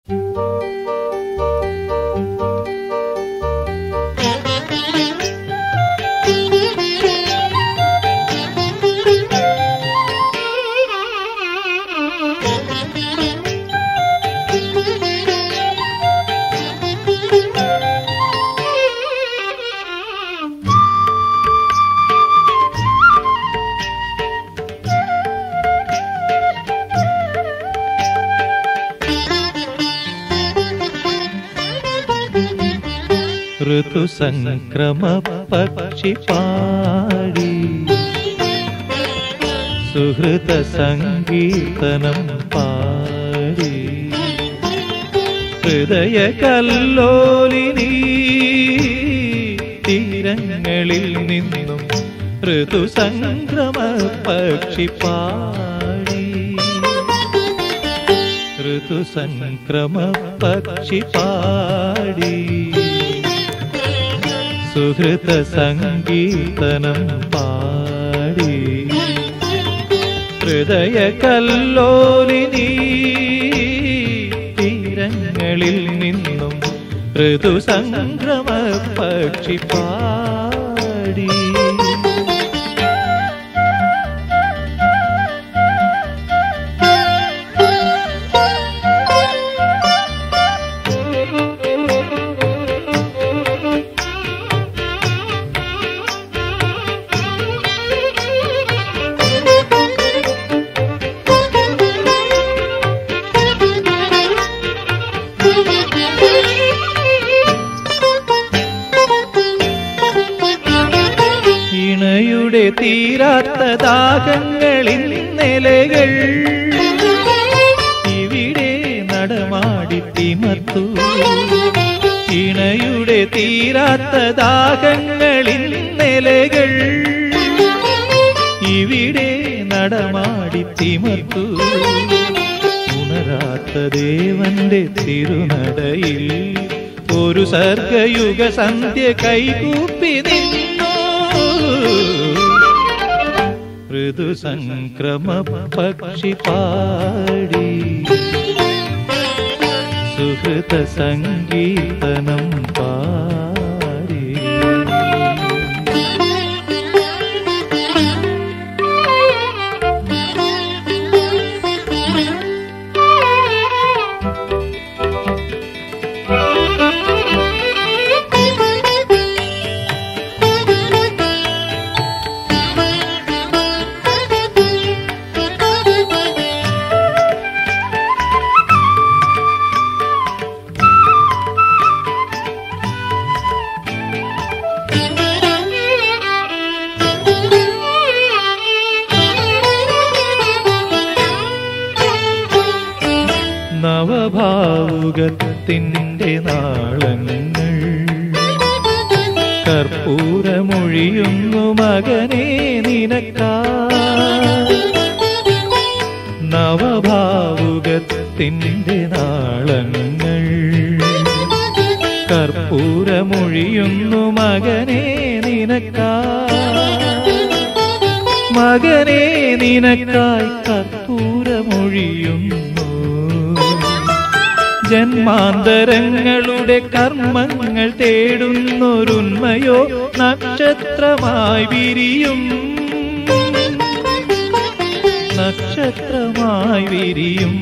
ഋതുസംക്രമ പക്ഷി പാടി സുഹൃത സംഗീതനം പാടി ഹൃദയ കല്ലോലിനി തീരങ്ങളിൽ നിന്നും ഋതുസംക്രമ പക്ഷി പാടി ഋതുസംക്രമ പക്ഷി പാടി സുഹൃത സംഗീതനം പാടി ഹൃദയ കല്ലോലിനി തീരങ്ങളിൽ നിന്നും ഋതുസംക്രമ പക്ഷി പാടി ഇണയുടെ തീരാത്ത ദാഹങ്ങളിൽ നിലകൾ ഇവിടെ നടമാടി തിമർത്തു ഇണയുടെ തീരാത്ത ദാഹങ്ങളിൽ നിലകൾ ഇവിടെ നടമാടി തിമർത്തു ഉണരാത്ത ദേവന്റെ തിരുനടയിൽ ഒരു സർഗയുഗ സന്ധ്യ കൈകൂപ്പി നിന്നു ഋതുസംക്രമ പക്ഷി പാടി സുഹൃത സംഗീതനം പാടി നവഭാവുകത്തിൻ്റെ നാളങ്ങൾ കർപ്പൂരമൊഴിയുന്നു മകനെ നിനക്കാ നവഭാവുകത്തിൻ്റെ നാളങ്ങൾ കർപ്പൂരമൊഴിയുന്നു മകനെ നിനക്കാ മകനെ നിനക്കായി കർപ്പൂരമൊഴിയുന്നു ജന്മാന്തരങ്ങളുടെ കർമ്മങ്ങൾ തേടുന്നൊരുന്മയോ നക്ഷത്രമായി വിരിയും നക്ഷത്രമായി വിരിയും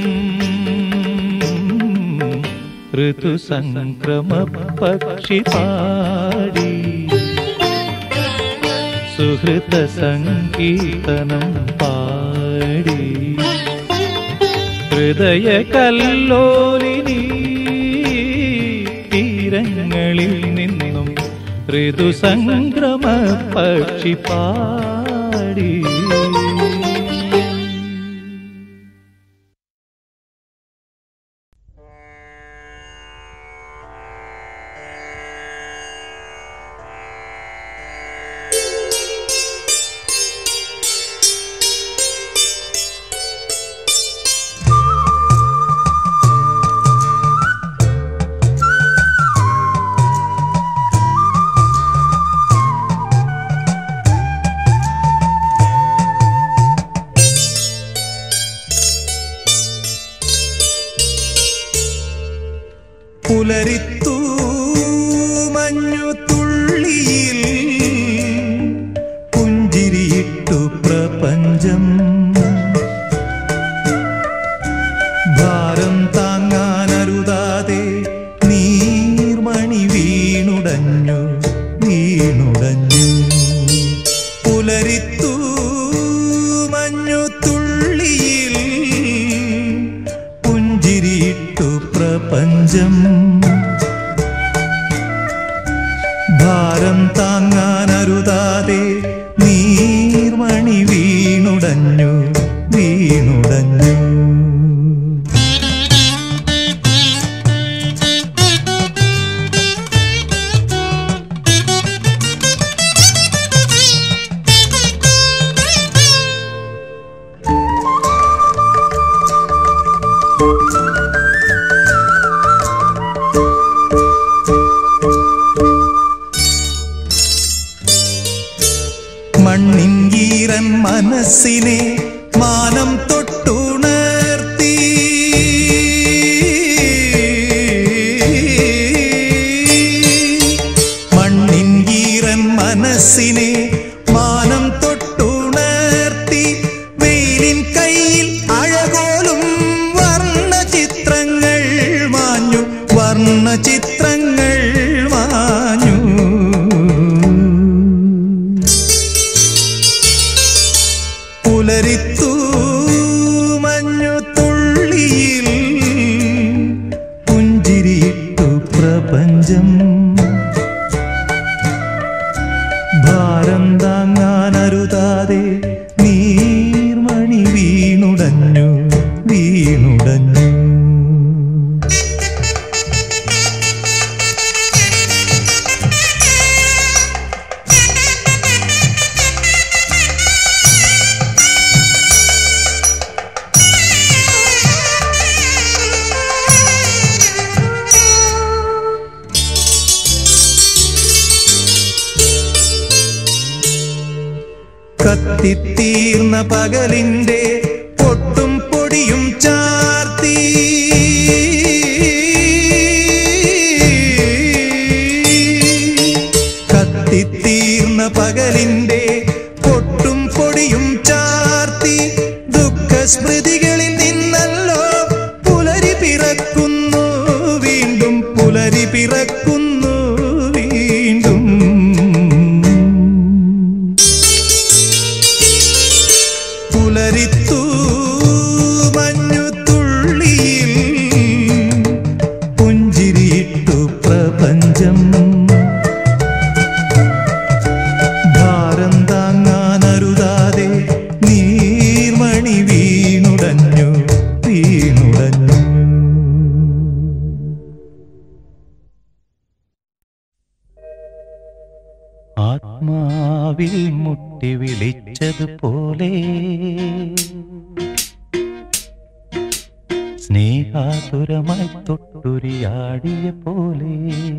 ഋതുസംക്രമ പക്ഷി പാടി സുഹൃത സംഗീതനം പാടി ഹൃദയ കല്ലോലിനി തീരങ്ങളിൽ നിന്നും ഋതുസംക്രമ പക്ഷി പാടി ും പുലരിത്തു മഞ്ഞു തുള്ളിയിൽ പുഞ്ചിരിയിട്ടു പ്രപഞ്ചം ഭാരം താങ്ങാനരുതാതെ നീർമണി വീണുടഞ്ഞു വീണുടഞ്ഞു പുലരിത്തു മഞ്ഞു തുള്ളിയിൽ പുഞ്ചിരിയിട്ടു പ്രപഞ്ചം ഭാരം താങ്ങാനരുതാതെ നീർമണി വീണുടഞ്ഞു വീണുടഞ്ഞു മണ്ണിൻ ഈരൻ മനസ്സിനെ മാനം തൊട്ടുണർത്തി മണ്ണിൻ ഈരൻ മനസ്സിനെ മാനം തൊട്ടുണർത്തി വെയിലിൻ കയ്യിൽ അഴകോലും വർണ്ണ ചിത്രങ്ങൾ മാഞ്ഞു വർണ്ണ ചിത്രങ്ങൾ മാഞ്ഞു പുലരിത്തു മഞ്ഞു തുള്ളിയിൽ പുഞ്ചിരിയിട്ടു പ്രപഞ്ചം ഭാരം താങ്ങാനരുതാതെ നീർമണി വീണുടഞ്ഞു വീണുടഞ്ഞു കത്തിത്തീർന്ന പകലിന്റെ പൊട്ടും പൊടിയും ചാർത്തി കത്തിത്തീർന്ന പകലിന്റെ പൊട്ടും പൊടിയും ചാർത്തി ദുഃഖസ്മൃതികളിൽ നിന്നല്ലോ പുലരി പിറക്കുന്നു വീണ്ടും പുലരി പിറക്കുന്നു വീണ്ടും പുലരിത്തു മഞ്ഞു തുള്ളിയിൽ പുഞ്ചിരിയിട്ടു പ്രപഞ്ചം ഭാരം താങ്ങാനരുതാതെ നീർമണി വീണുടഞ്ഞു വീണുടഞ്ഞു ആത്മാവിൽ മുട്ടി വിളിച്ചതുപോലെ സ്നേഹാതുരമായി തൊട്ടുരിയാടിയ പോലെ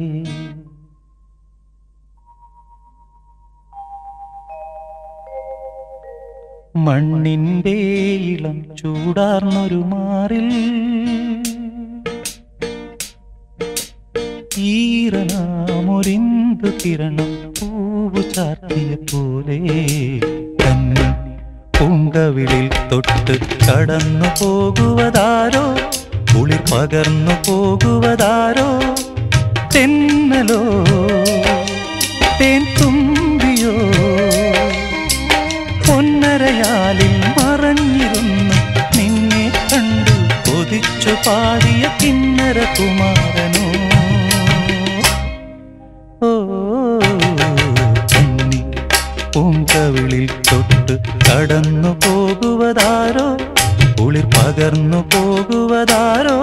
മണ്ണിന്റെ ഇളം ചൂടാർന്നൊരു മാറിൽ ഈറനാമൊരിന്തു കിരണം പൂവു ചാർത്തിയ പോലെ കന്നി പൂങ്കവിളിൽ തൊട്ട് കടന്നു പോകുവതാരോ കുളിർ പകർന്നു പോകുവതാരോ തെന്നലോ തേൻ തുമ്പിയോ പൊന്നരയാലിൽ മറഞ്ഞിരുന്നു നിന്നെ കണ്ടു കൊതിച്ചു പാടിയ കിന്നര കുമാരനോ ഓ കന്നി പൂങ്കവിളിൽ തൊട്ട് കടന്നു പോകുവതാരോ കുളിർ പകർന്നു പോകുവതാരോ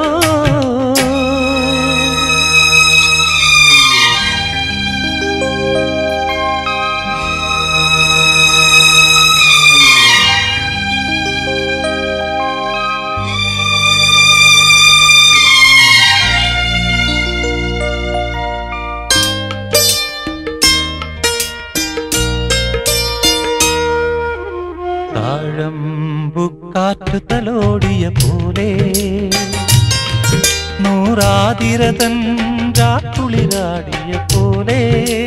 താഴമ്പുക്കാറ്റ് തലോടിയ പോലെ നൂൽ നൂറാതിരതൻ രാക്കുളിരാടിയ പോലെ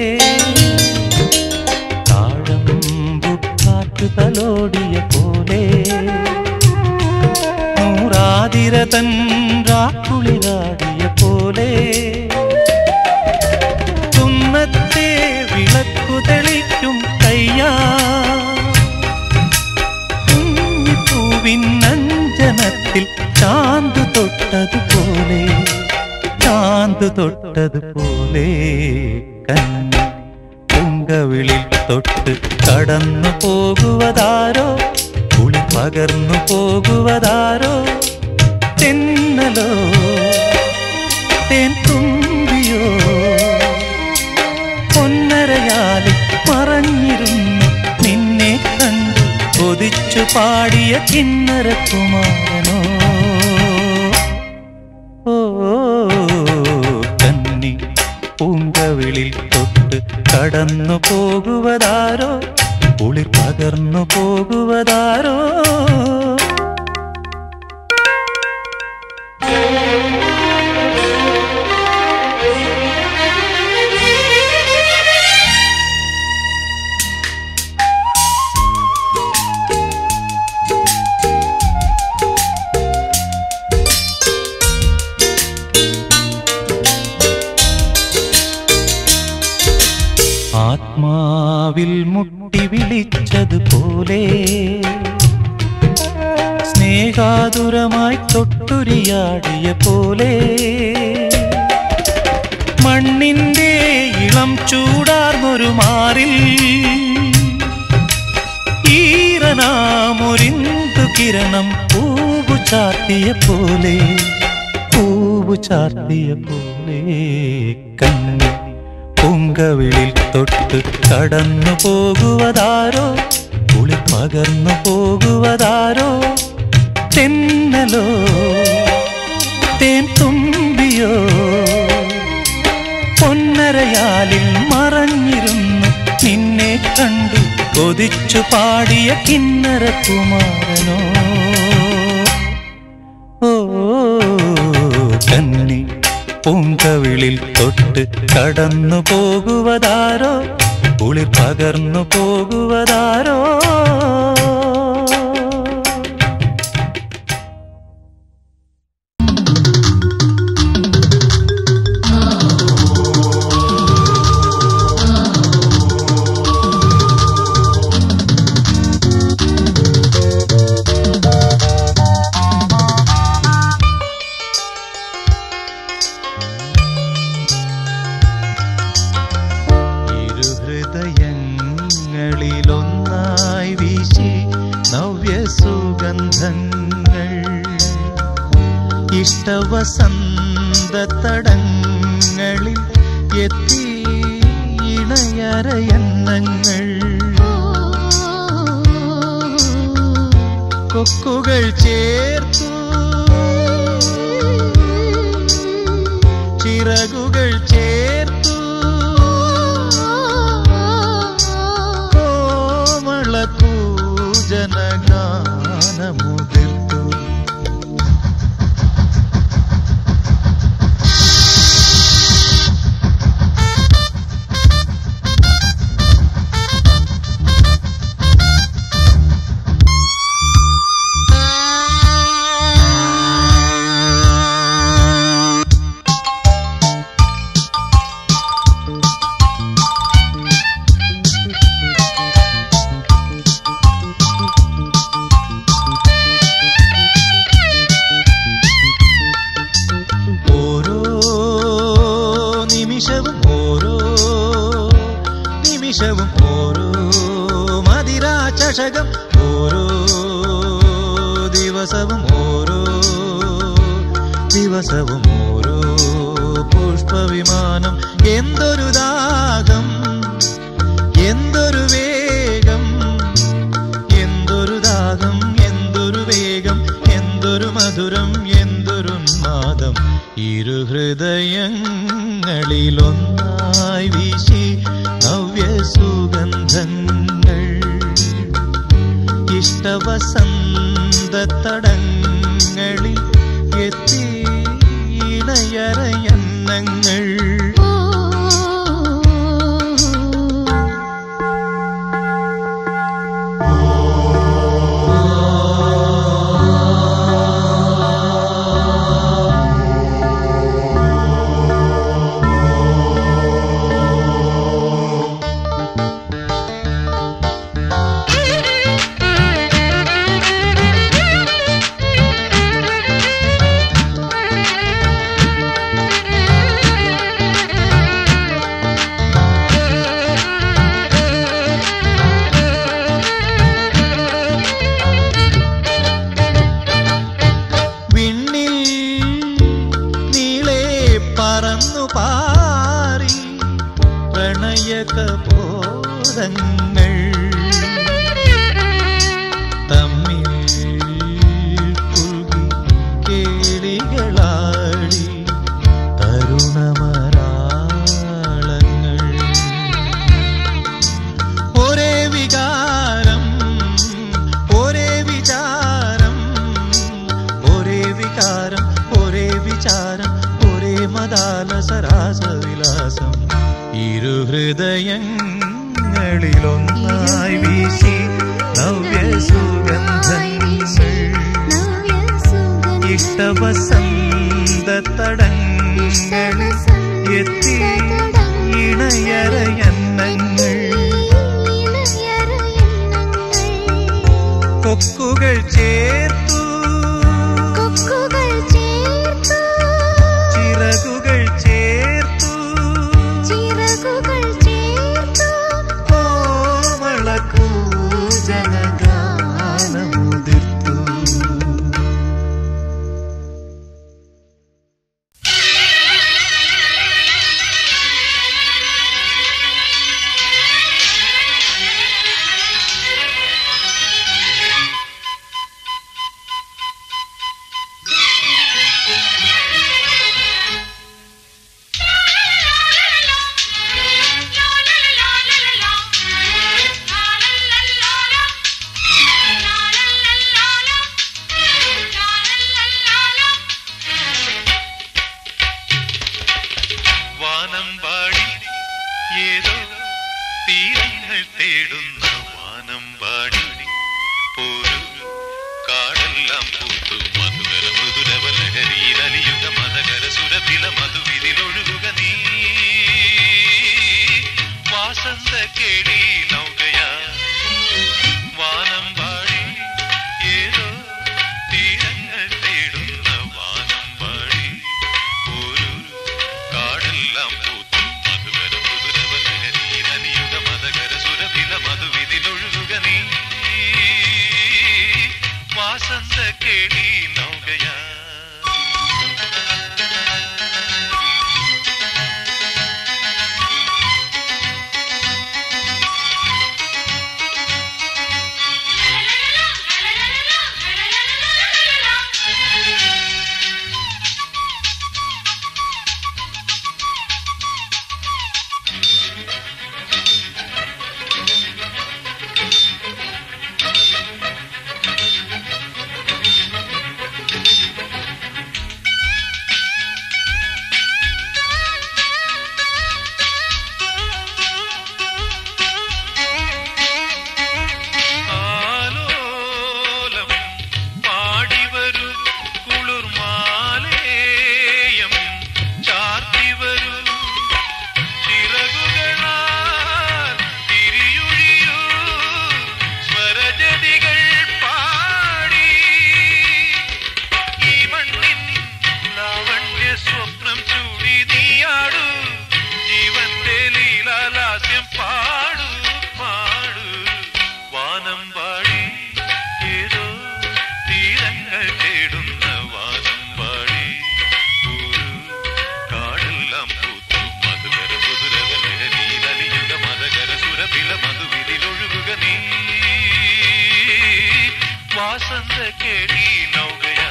താഴമ്പുക്കാറ്റു തലോടിയ പോലെ നൂറാതിരതൻ രാക്കുളിരാടിയ പോലെ തുന്നത്തെ വിളക്കു തെളിക്കും കയ്യാ കുഞ്ഞിപ്പൂവിനഞ്ജനത്തിൽ ചാന്ത് തൊട്ടതുപോലെ ചാന്ത് തൊട്ടതുപോലെ കന്നി പൊങ്കവിളിൽ തൊട്ട് കടന്നു പോകുവതാരോ കുളി പകർന്നു പോകുവതാരോ തെന്നലോ തേൻ തുമ്പിയോ പൊന്നരയാലിൽ മറഞ്ഞിരുന്നു നിന്നെ കണ്ടു കൊതിച്ചു പാടിയ കിന്നരകുമാരനോ ഓ കന്നി പൂങ്കവിളിൽ തൊട്ട് കടന്നു പോകുവതാരോ കുളിർ പകർന്നു പോകുവതാരോ ആത്മാവിൽ മുട്ടി വിളിച്ചതുപോലെ സ്നേഹാതുരമായി തൊട്ടുരിയാടിയ പോലെ മണ്ണിന്റെ ഇളം ചൂടാർന്നൊരു മാറിൽ ഈറനാമൊരിന്തു കിരണം പൂവു ചാർത്തിയ പോലെ പൂവു ചാർത്തിയ പോലെ കണ്ണി പൊങ്കവിളിൽ തൊട്ട് കടന്നു പോകുവതാരോ കുളി പകർന്നു പോകുവതാരോ തെന്നലോ തേൻ തുമ്പിയോ പൊന്നരയാലിൽ മറഞ്ഞിരുന്നു നിന്നെ കണ്ടു കൊതിച്ചു പാടിയ കിന്നരകുമാരനോ ഓ കന്നി പൂങ്കവിളിൽ തൊട്ട് കടന്നു പോകുവതാരോ കുളിർ പകർന്നു പോകുവതാരോ ഇരുഹൃദയങ്ങളിലൊന്നായി വീശി നവ്യസുഗന്ധങ്ങൾ ഇഷ്ടവസന്തതടങ്ങളിൽ എത്തി ഇണയരയന്നങ്ങൾ കൊക്കുകൾ ചേർത്തു ചിറകുകൾ ചേർത്തു കോമള കൂജനഗാനമുതിർത്തു ഓരോ നിമിഷവും ഓരോ നിമിഷവും ഓരോ മതിരാ ചഷകം ഓരോ ദിവസവും ഓരോ ദിവസവും ഓരോ പുഷ്പവിമാനം എന്തൊരു ദാഹം എന്തൊരു വേഗം എന്തൊരു ദാഹം എന്തൊരു വേഗം എന്തൊരു മധുരം എന്തൊരുന്മാദം ഇരുഹൃദയങ്ങളിലൊന്നായി വീശി നവ്യസുഗന്ധങ്ങൾ ഇഷ്ടവസന്തതടങ്ങളിൽ എത്തി ഇണയ ഇണയറയന്നങ്ങൾ വിണ്ണിൽ നീളെ പറന്നു പാറി പ്രണയകബോധങ്ങൾ തമ്മിൽ പുൽകി കേളികളാടി തരുണമരാളങ്ങൾ ഒരേ വികാരം ഒരേ വിചാരം ഒരേ വികാരം ഒരേ വിചാരം ഒരേ മദാലസരാസവിലാസം ഇരു ഹൃദയങ്ങളിലൊന്നായി വീശി നവ്യ സുഗന്ധങ്ങൾ ഇഷ്ടവസന്ത തടങ്ങളിൽ എത്തി ഇണയറയന്നങ്ങൾ കൊക്കുകൾ ചേർത്തു ചിറകുകൾ ചേർത്തു കോമളകൂജനഗാനമുതിർത്തു വാനം പാടി ഏതോ തീരങ്ങൾ തേടുന്ന വാനം പാടി പോരു കാടെല്ലാം പൂത്തു മധുകര മൃദുരവ ലഹരിയിലലിയുക മതകര സുരഭില മധുവിതിലൊഴുകുക നീ വാസന്ത കേടി നൗകയാ വാനം പാടി ഏതോ തീരങ്ങൾ തേടുന്ന വാനം പാടി ഒരു കാടെല്ലാം പൂത്തു മധുകര മധുരവ ലഹരിയിലലിയുക മതകര സുരഭില മധുവിതിലൊഴുകുക നീ വാസന്ത കേടി നൗകയാ ആലോലം പാടിവരൂ കുളിർമാലേയം ചാർത്തിവരൂ ചിറകുകളാൽ തിരിയുഴിയൂ സ്വരജതികൾ പാടി ഈ മണ്ണിൻ ലാവണ്യ സ്വപ്നം ചൂടി നീയാടൂ ജീവന്റെ ലീലാലാസ്യം പാടൂ പാടൂ വാനം പാടി ഏതോ തീരങ്ങൾ തേടുന്ന വാനം പാടി ഒരു കാടെല്ലാം പൂത്തു മധുകര മധുരവ ലഹരിയിലലിയുക മതകര സുരഭില മധുവിതിലൊഴുകുക നീ വാസന്ത കേടി നൗകയാ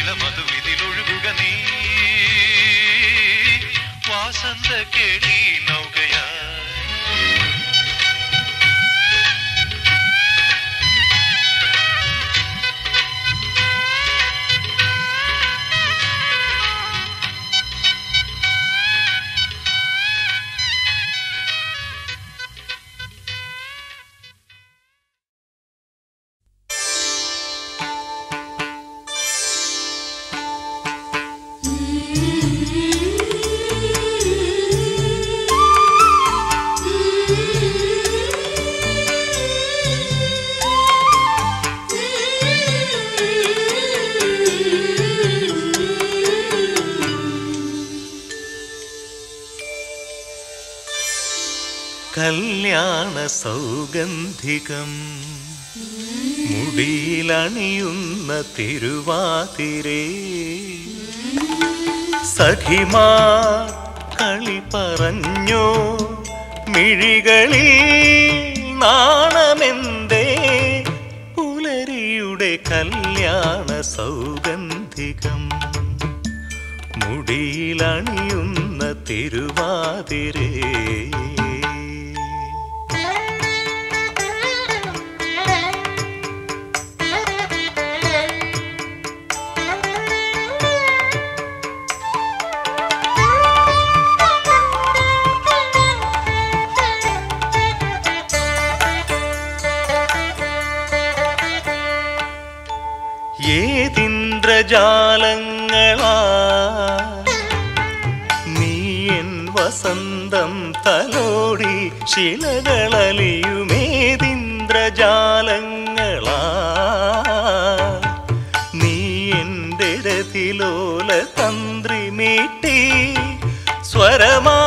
ഇളമധുവിതിലൊഴുകുക നീ വാസന്ത കേളി നൗകയാ കല്യാണ സൗഗന്ധികം മുടിയിലണിയുന്ന തിരുവാതിരേ സഖിമാ കളി പറഞ്ഞോ മിഴികളിൽ നാണമെന്തേ പുലരിയുടെ കല്യാണ സൗഗന്ധികം മുടിയിലണിയുന്ന തിരുവാതിരേ ഏതിന്ദ്രജാലങ്ങളാ നീ എൻ വസന്തം തലോടി ശിലകളലിയുമേതിന്ദ്രജാലങ്ങളാ നീ എൻ്റെ രതിലോല തന്ത്രി മീട്ടി സ്വരമാ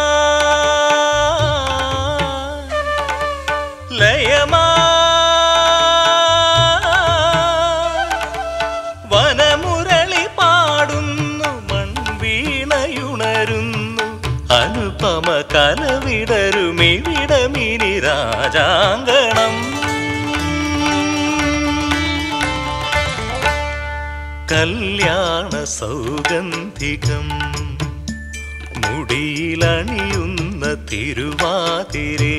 ലയമാ വനമുരളി പാടുന്നു മൺവീണയുണരുന്നു അനുപമ കലവിടരുമിവിടമിനി രാജാങ്കണം കല്യാണ സൗഗന്ധികം മുടിയിലണിയുന്ന തിരുവാതിരേ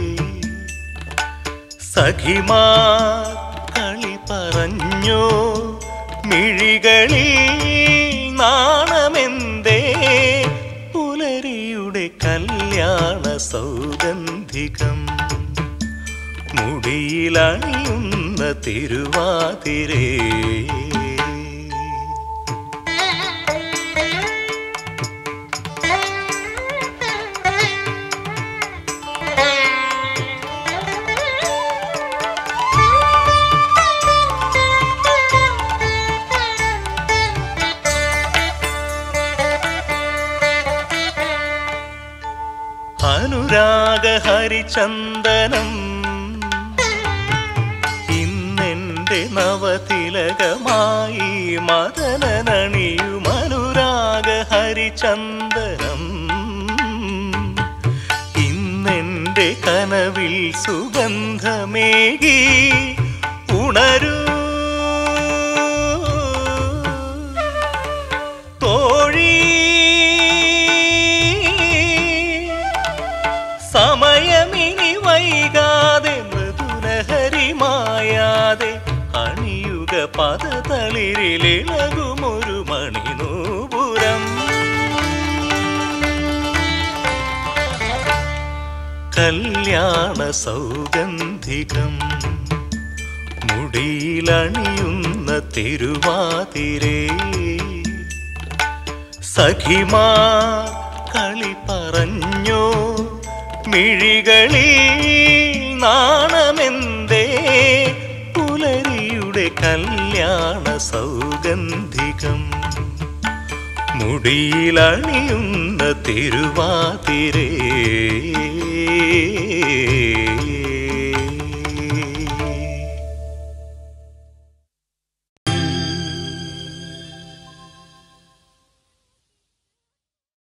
സഖിമാ കളി പറഞ്ഞോ മിഴികളിൽ നാണമെന്തേ പുലരിയുടെ കല്യാണ സൗഗന്ധികം മുടിയിലണിയുന്ന തിരുവാതിരേ അനുരാഗ ഹരിചന്ദനം ഇന്നെന്റെ നവതിലകമായി മദനണിയും അനുരാഗ ഹരിചന്ദനം ഇന്നെന്റെ കനവിൽ സുഗന്ധമേകി ഉണരൂ തോഴി സമയമിനി വൈകാതെ മൃദുലഹരിമായാതെ അണിയുക പദതളിരിലിളകുമൊരു മണിനൂപുരം കല്യാണ സൗഗന്ധികം മുടിയിലണിയുന്ന തിരുവാതിരേ സഖിമാ കളി പറഞ്ഞോ മിഴികളിൽ നാണമെന്തേ പുലരിയുടെ കല്യാണ സൗഗന്ധികം മുടിയിലണിയുന്ന തിരുവാതിരേ